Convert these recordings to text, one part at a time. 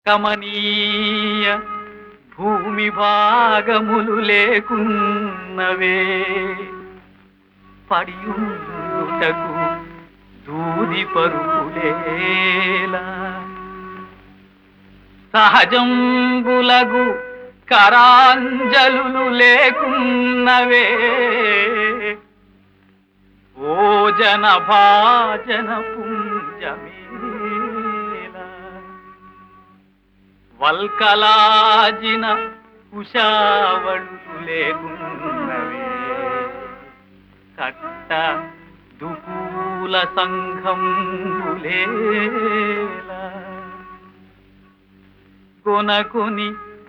కమనీయ భూమి భాగములు లేకున్నవే పడియుండుటకు దూది పరుపులేలా సహజంబులగు కరాంజలు లేకున్నవే ఓ జన భాజన పుంజమేలా వల్కలాజిన కుశావళు లేకున్నవే కట్ట దుకూల సంఘం లేలా కొనకొని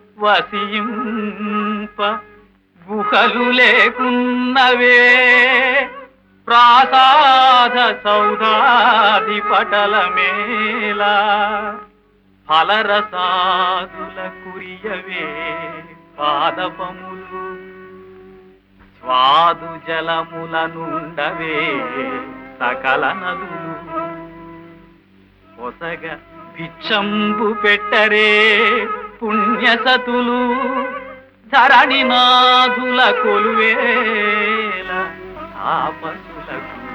వసింప గుహలు లేకున్నవే ప్రాసాద సౌధాది పటలమేలా ఫలరసాదుల కురియవే పాదపములు స్వాదు జలముల నుండవే సకల నదులు పొసగ భిక్షంబు పెట్టరే పుణ్యసతులు ధరణినాథుల కొలువేల తాపసులకు